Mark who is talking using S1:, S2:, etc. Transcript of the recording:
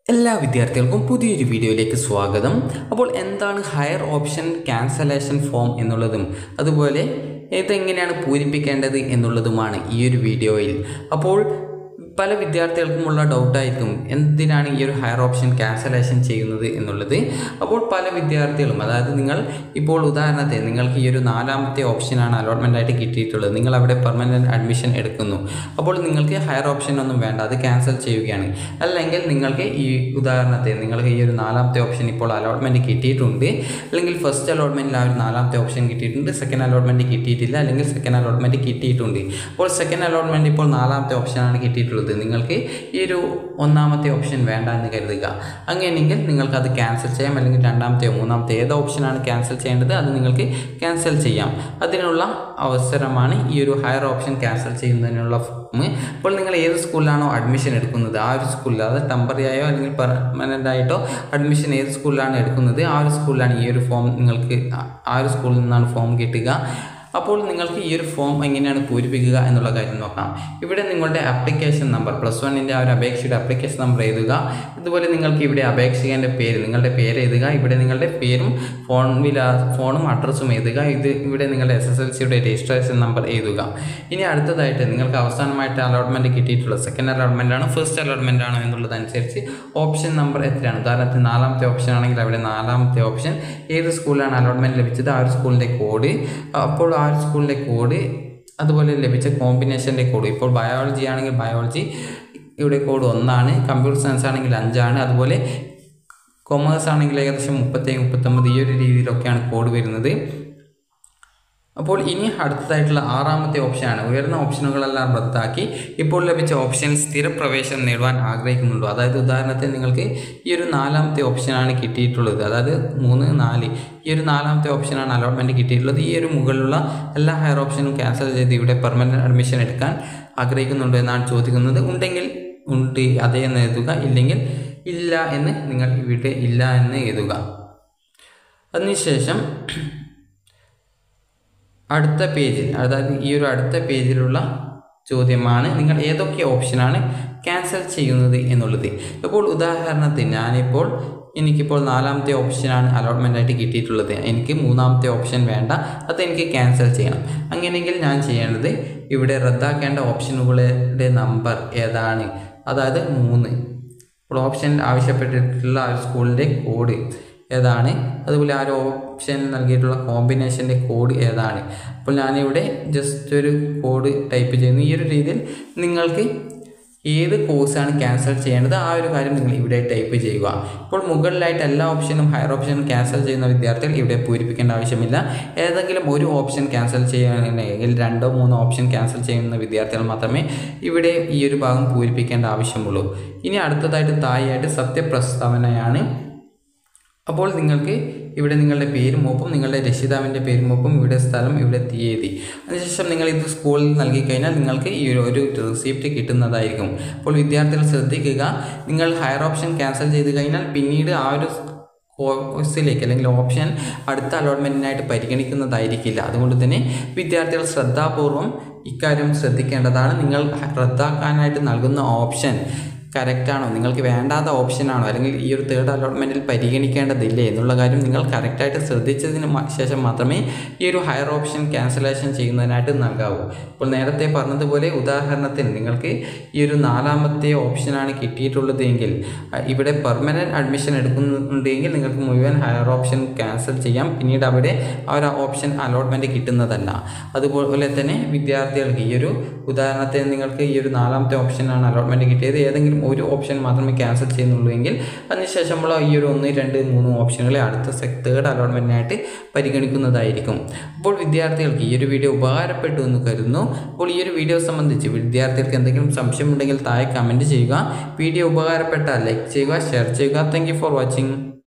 S1: എല്ലാ വിദ്യാർത്ഥികൾക്കും പുതിയൊരു വീഡിയോയിലേക്ക് സ്വാഗതം അപ്പോൾ എന്താണ് ഹയർ ഓപ്ഷൻ ക്യാൻസലേഷൻ ഫോം എന്നുള്ളതും അതുപോലെ ഇതെങ്ങനെയാണ് പൂരിപ്പിക്കേണ്ടത് എന്നുള്ളതുമാണ് ഈ ഒരു വീഡിയോയിൽ അപ്പോൾ പല വിദ്യാർത്ഥികൾക്കുമുള്ള ഡൗട്ടായിരിക്കും എന്തിനാണ് ഈ ഒരു ഹയർ ഓപ്ഷൻ ക്യാൻസലേഷൻ ചെയ്യുന്നത് എന്നുള്ളത് അപ്പോൾ പല വിദ്യാർത്ഥികളും അതായത് നിങ്ങൾ ഇപ്പോൾ ഉദാഹരണത്തിന് നിങ്ങൾക്ക് ഈ ഒരു നാലാമത്തെ ഓപ്ഷനാണ് അലോട്ട്മെൻ്റ് ആയിട്ട് കിട്ടിയിട്ടുള്ളത് നിങ്ങൾ അവിടെ പെർമനൻറ്റ് അഡ്മിഷൻ എടുക്കുന്നു അപ്പോൾ നിങ്ങൾക്ക് ഹയർ ഓപ്ഷൻ ഒന്നും വേണ്ട അത് ക്യാൻസൽ ചെയ്യുകയാണ് അല്ലെങ്കിൽ നിങ്ങൾക്ക് ഈ ഉദാഹരണത്തെ നിങ്ങൾക്ക് ഈ ഒരു നാലാമത്തെ ഓപ്ഷൻ ഇപ്പോൾ അലോട്ട്മെൻറ്റ് കിട്ടിയിട്ടുണ്ട് അല്ലെങ്കിൽ ഫസ്റ്റ് അലോട്ട്മെൻറ്റിൽ ആ ഒരു നാലാമത്തെ ഓപ്ഷൻ കിട്ടിയിട്ടുണ്ട് സെക്കൻഡ് അലോട്ട്മെൻറ്റ് കിട്ടിയിട്ടില്ല അല്ലെങ്കിൽ സെക്കൻഡ് അലോട്ട്മെൻറ്റ് കിട്ടിയിട്ടുണ്ട് അപ്പോൾ സെക്കൻഡ് അലോട്ട്മെൻറ്റ് ഇപ്പോൾ നാലാമത്തെ ഓപ്ഷനാണ് കിട്ടിയിട്ടുള്ളത് നിങ്ങൾക്ക് ഈ ഒരു ഒന്നാമത്തെ ഓപ്ഷൻ വേണ്ട എന്ന് കരുതുക അങ്ങനെയെങ്കിൽ നിങ്ങൾക്ക് അത് ക്യാൻസൽ ചെയ്യാം അല്ലെങ്കിൽ രണ്ടാമത്തെയോ മൂന്നാമത്തെ ഏത് ഓപ്ഷനാണ് ക്യാൻസൽ ചെയ്യേണ്ടത് അത് നിങ്ങൾക്ക് ക്യാൻസൽ ചെയ്യാം അതിനുള്ള അവസരമാണ് ഈ ഒരു ഹയർ ഓപ്ഷൻ ക്യാൻസൽ ചെയ്യുന്നതിനുള്ള ഫോം അപ്പോൾ നിങ്ങൾ ഏത് സ്കൂളിലാണോ അഡ്മിഷൻ എടുക്കുന്നത് ആ ഒരു സ്കൂളിൽ അത് ടെമ്പററി ആയോ അല്ലെങ്കിൽ പെർമനൻ്റ് ആയിട്ടോ അഡ്മിഷൻ ഏത് സ്കൂളിലാണ് എടുക്കുന്നത് ആ ഒരു സ്കൂളിലാണ് ഈ ഒരു ഫോം നിങ്ങൾക്ക് ആ ഒരു സ്കൂളിൽ നിന്നാണ് ഫോം കിട്ടുക അപ്പോൾ നിങ്ങൾക്ക് ഈ ഒരു ഫോം എങ്ങനെയാണ് പൂരിപ്പിക്കുക എന്നുള്ള കാര്യം നോക്കാം ഇവിടെ നിങ്ങളുടെ ആപ്ലിക്കേഷൻ നമ്പർ പ്ലസ് വണ്ണിൻ്റെ ആ ഒരു അപേക്ഷയുടെ ആപ്ലിക്കേഷൻ നമ്പർ എഴുതുക ഇതുപോലെ നിങ്ങൾക്ക് ഇവിടെ അപേക്ഷകൻ്റെ പേര് നിങ്ങളുടെ പേര് എഴുതുക ഇവിടെ നിങ്ങളുടെ പേരും ഫോൺ വിലാ ഫോണും അഡ്രസ്സും എഴുതുക ഇത് ഇവിടെ നിങ്ങളുടെ എസ് എസ് എൽ സിയുടെ രജിസ്ട്രേഷൻ നമ്പർ എഴുതുക ഇനി അടുത്തതായിട്ട് നിങ്ങൾക്ക് അവസാനമായിട്ട് അലോട്ട്മെൻറ്റ് കിട്ടിയിട്ടുള്ളത് സെക്കൻഡ് അലോട്ട്മെൻ്റ് ആണോ ഫസ്റ്റ് അലോട്ട്മെൻ്റ് ആണോ എന്നുള്ളതനുസരിച്ച് ഓപ്ഷൻ നമ്പർ എത്രയാണ് ഉദാഹരണത്തിന് നാലാമത്തെ ഓപ്ഷൻ ആണെങ്കിൽ അവിടെ നാലാമത്തെ ഓപ്ഷൻ ഏത് സ്കൂളിലാണ് അലോട്ട്മെൻറ്റ് ലഭിച്ചത് ആ ഒരു സ്കൂളിൻ്റെ കോഡ് അപ്പോൾ ആ ഒരു സ്കൂളിൻ്റെ കോഡ് അതുപോലെ ലഭിച്ച കോമ്പിനേഷൻ്റെ കോഡ് ഇപ്പോൾ ബയോളജി ആണെങ്കിൽ ബയോളജി ഇവിടെ കോഡ് ഒന്നാണ് കമ്പ്യൂട്ടർ സയൻസ് ആണെങ്കിൽ അഞ്ചാണ് അതുപോലെ കൊമേഴ്സ് ആണെങ്കിൽ ഏകദേശം മുപ്പത്തേഴ് മുപ്പത്തൊമ്പത് ഈ ഒരു രീതിയിലൊക്കെയാണ് കോഡ് വരുന്നത് അപ്പോൾ ഇനി അടുത്തതായിട്ടുള്ള ആറാമത്തെ ഓപ്ഷനാണ് ഉയർന്ന ഓപ്ഷനുകളെല്ലാം റദ്ദാക്കി ഇപ്പോൾ ലഭിച്ച ഓപ്ഷൻ സ്ഥിരപ്രവേശനം നേടുവാൻ ആഗ്രഹിക്കുന്നുണ്ടോ അതായത് ഉദാഹരണത്തിന് നിങ്ങൾക്ക് ഈ ഒരു നാലാമത്തെ ഓപ്ഷനാണ് കിട്ടിയിട്ടുള്ളത് അതായത് മൂന്ന് നാല് ഈ ഒരു നാലാമത്തെ ഓപ്ഷനാണ് അലോട്ട്മെൻറ്റ് കിട്ടിയിട്ടുള്ളത് ഈ ഒരു മുകളിലുള്ള എല്ലാ ഹയർ ഓപ്ഷനും ക്യാൻസൽ ചെയ്ത് ഇവിടെ പെർമനൻറ്റ് അഡ്മിഷൻ എടുക്കാൻ ആഗ്രഹിക്കുന്നുണ്ടോ എന്നാണ് ചോദിക്കുന്നത് ഉണ്ടെങ്കിൽ ഉണ്ട് അതേ എന്ന് എഴുതുക ഇല്ലെങ്കിൽ ഇല്ല എന്ന് നിങ്ങൾ ഇവിടെ ഇല്ല എന്ന് എഴുതുക അതിനുശേഷം അടുത്ത പേജിൽ അതായത് ഈ ഒരു അടുത്ത പേജിലുള്ള ചോദ്യമാണ് നിങ്ങൾ ഏതൊക്കെ ഓപ്ഷനാണ് ക്യാൻസൽ ചെയ്യുന്നത് എന്നുള്ളത് ഇപ്പോൾ ഉദാഹരണത്തിന് ഞാനിപ്പോൾ എനിക്കിപ്പോൾ നാലാമത്തെ ഓപ്ഷനാണ് അലോട്ട്മെൻ്റ് ആയിട്ട് കിട്ടിയിട്ടുള്ളത് എനിക്ക് മൂന്നാമത്തെ ഓപ്ഷൻ വേണ്ട അത് എനിക്ക് ക്യാൻസൽ ചെയ്യണം അങ്ങനെയെങ്കിൽ ഞാൻ ചെയ്യേണ്ടത് ഇവിടെ റദ്ദാക്കേണ്ട ഓപ്ഷനുകളുടെ നമ്പർ ഏതാണ് അതായത് മൂന്ന് ഇപ്പോൾ ഓപ്ഷൻ ആവശ്യപ്പെട്ടിട്ടുള്ള ആ സ്കൂളിൻ്റെ കോഡ് ഏതാണ് അതുപോലെ ആ ഒരു ഓപ്ഷൻ നൽകിയിട്ടുള്ള കോമ്പിനേഷൻ്റെ കോഡ് ഏതാണ് അപ്പോൾ ഞാനിവിടെ ജസ്റ്റ് ഒരു കോഡ് ടൈപ്പ് ചെയ്യുന്നു ഈ ഒരു രീതിയിൽ നിങ്ങൾക്ക് ഏത് കോഴ്സാണ് ക്യാൻസൽ ചെയ്യേണ്ടത് ആ ഒരു കാര്യം നിങ്ങൾ ഇവിടെ ടൈപ്പ് ചെയ്യുക ഇപ്പോൾ മുകളിലായിട്ട് എല്ലാ ഓപ്ഷനും ഹയർ ഓപ്ഷനും ക്യാൻസൽ ചെയ്യുന്ന വിദ്യാർത്ഥികൾ ഇവിടെ പൂരിപ്പിക്കേണ്ട ആവശ്യമില്ല ഏതെങ്കിലും ഒരു ഓപ്ഷൻ ക്യാൻസൽ ചെയ്യണമെങ്കിൽ രണ്ടോ മൂന്നോ ഓപ്ഷൻ ക്യാൻസൽ ചെയ്യുന്ന വിദ്യാർത്ഥികൾ മാത്രമേ ഇവിടെ ഈ ഒരു ഭാഗം പൂരിപ്പിക്കേണ്ട ആവശ്യമുള്ളൂ ഇനി അടുത്തതായിട്ട് താഴെയായിട്ട് സത്യപ്രസ്താവനയാണ് അപ്പോൾ നിങ്ങൾക്ക് ഇവിടെ നിങ്ങളുടെ പേരും ഒപ്പം നിങ്ങളുടെ രക്ഷിതാവിൻ്റെ പേരും ഒപ്പം ഇവിടെ സ്ഥലം ഇവിടെ തീയതി അതിനുശേഷം നിങ്ങൾ ഇത് സ്കൂളിൽ നൽകി കഴിഞ്ഞാൽ നിങ്ങൾക്ക് ഈ ഒരു ഒരു റിസീപ്റ്റ് കിട്ടുന്നതായിരിക്കും അപ്പോൾ വിദ്യാർത്ഥികൾ ശ്രദ്ധിക്കുക നിങ്ങൾ ഹയർ ഓപ്ഷൻ ക്യാൻസൽ ചെയ്ത് കഴിഞ്ഞാൽ പിന്നീട് ആ ഒരു കോഴ്സിലേക്ക് അല്ലെങ്കിൽ ഓപ്ഷൻ അടുത്ത അലോട്ട്മെൻറ്റിനായിട്ട് പരിഗണിക്കുന്നതായിരിക്കില്ല അതുകൊണ്ട് തന്നെ വിദ്യാർത്ഥികൾ ശ്രദ്ധാപൂർവം ഇക്കാര്യം ശ്രദ്ധിക്കേണ്ടതാണ് നിങ്ങൾ റദ്ദാക്കാനായിട്ട് നൽകുന്ന ഓപ്ഷൻ കറക്റ്റാണോ നിങ്ങൾക്ക് വേണ്ടാത്ത ഓപ്ഷനാണോ അല്ലെങ്കിൽ ഈ ഒരു തേർഡ് അലോട്ട്മെൻറ്റിൽ പരിഗണിക്കേണ്ടതില്ലേ എന്നുള്ള കാര്യം നിങ്ങൾ കറക്റ്റായിട്ട് ശ്രദ്ധിച്ചതിന് ശേഷം മാത്രമേ ഈ ഒരു ഹയർ ഓപ്ഷൻ ക്യാൻസലേഷൻ ചെയ്യുന്നതിനായിട്ട് നൽകാവൂ ഇപ്പോൾ നേരത്തെ പറഞ്ഞതുപോലെ ഉദാഹരണത്തിന് നിങ്ങൾക്ക് ഈ ഒരു നാലാമത്തെ ഓപ്ഷനാണ് കിട്ടിയിട്ടുള്ളത് എങ്കിൽ ഇവിടെ പെർമനൻറ്റ് അഡ്മിഷൻ എടുക്കുന്നുണ്ടെങ്കിൽ നിങ്ങൾക്ക് മുഴുവൻ ഹയർ ഓപ്ഷൻ ക്യാൻസൽ ചെയ്യാം പിന്നീട് അവിടെ ആ ഒരു ഓപ്ഷൻ അലോട്ട്മെൻറ്റ് കിട്ടുന്നതല്ല അതുപോലെ തന്നെ വിദ്യാർത്ഥികൾക്ക് ഈ ഒരു ഉദാഹരണത്തിന് നിങ്ങൾക്ക് ഈ ഒരു നാലാമത്തെ ഓപ്ഷനാണ് അലോട്ട്മെൻറ്റ് കിട്ടിയത് ഏതെങ്കിലും ഒരു ഓപ്ഷൻ മാത്രമേ ക്യാൻസൽ ചെയ്യുന്നുള്ളൂ എങ്കിൽ അതിനുശേഷമുള്ള ഈ ഒരു ഒന്ന് രണ്ട് മൂന്ന് ഓപ്ഷനുകളെ അടുത്ത തേർഡ് അലോട്ട്മെൻറ്റിനായിട്ട് പരിഗണിക്കുന്നതായിരിക്കും അപ്പോൾ വിദ്യാർത്ഥികൾക്ക് ഈ ഒരു വീഡിയോ ഉപകാരപ്പെട്ടു എന്ന് കരുതുന്നു അപ്പോൾ ഈ ഒരു വീഡിയോ സംബന്ധിച്ച് വിദ്യാർത്ഥികൾക്ക് എന്തെങ്കിലും സംശയമുണ്ടെങ്കിൽ താഴെ കമൻറ്റ് ചെയ്യുക വീഡിയോ ഉപകാരപ്പെട്ടാൽ ലൈക്ക് ചെയ്യുക ഷെയർ ചെയ്യുക താങ്ക് ഫോർ വാച്ചിങ്